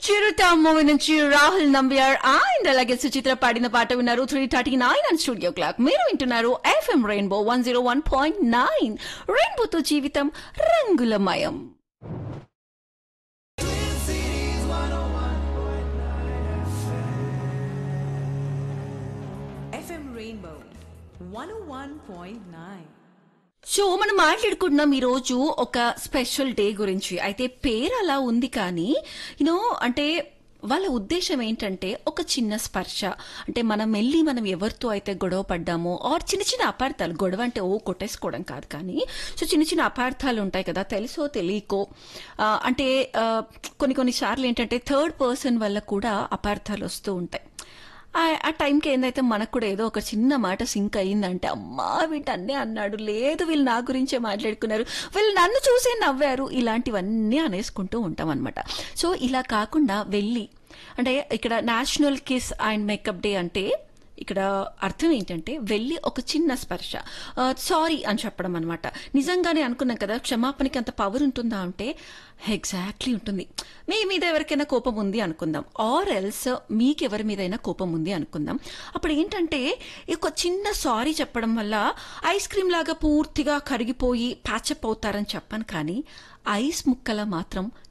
చిరుత movie నుంచి Rahul Nambiar and అలాగే సుచిత్ర పాడిన పాట విన్నారు three thirty nine and studio clock మీరు వింటున్నారు FM rainbow one zero one point nine రెయిన్బోతో జీవితం రంగులమయం FM Rainbow 101.9. సో మనం మాట్లాడుకుంటున్నాం ఈ రోజు ఒక స్పెషల్ డే గురించి అయితే పేరు అలా ఉంది కానీ యూనో అంటే వాళ్ళ ఉద్దేశం ఏంటంటే ఒక చిన్న స్పర్శ అంటే మనం వెళ్ళి మనం ఎవరితో అయితే గొడవ పడ్డామో ఆర్ చిన్న చిన్న అపార్థాలు గొడవ అంటే ఓ కొట్టేసుకోవడం కాదు కానీ సో చిన్న చిన్న అపార్థాలు ఉంటాయి కదా తెలుసో తెలియకో ఆ, అంటే ఆ, కొన్ని కొన్ని సార్లు ఏంటంటే థర్డ్ పర్సన్ వల్ల కూడా అపార్థాలు వస్తూ ఉంటాయి ఆ- ఆ టైంకి ఏందైతే మనకు కూడా ఏదో ఒక చిన్న మాట సింక్ అయ్యిందంటే అమ్మా వీటన్నే అన్నాడు లేదు వీళ్ళు నా గురించే మాట్లాడుకున్నారు వీళ్ళు నన్ను చూసే నవ్వారు ఇలాంటివన్నీ అనేసుకుంటూ ఉంటాం అనమాట సో ఇలా కాకుండా వెళ్ళి అంటే ఇక్కడ national kiss and makeup day అంటే ఇక్కడ అర్థం ఏంటంటే వెళ్ళి ఒక చిన్న స్పర్శ సారీ అని చెప్పడం అనమాట నిజంగానే అనుకున్నాం కదా క్షమాపణకి అంత పవర్ ఉంటుందా అంటే ఎగ్జాక్ట్లీ ఉంటుంది మీ మీద ఎవరికైనా కోపం ఉంది అనుకుందాం ఆర్ ఎల్స్ మీకు ఎవరి మీదైనా కోపం ఉంది అనుకుందాం అప్పుడు ఏంటంటే ఈ ఒక చిన్న సారీ చెప్పడం వల్ల ఐస్ క్రీమ్ లాగా పూర్తిగా కరిగిపోయి ప్యాచప్ అవుతారని చెప్పాను కానీ ఐస్ ముక్కల మాత్రం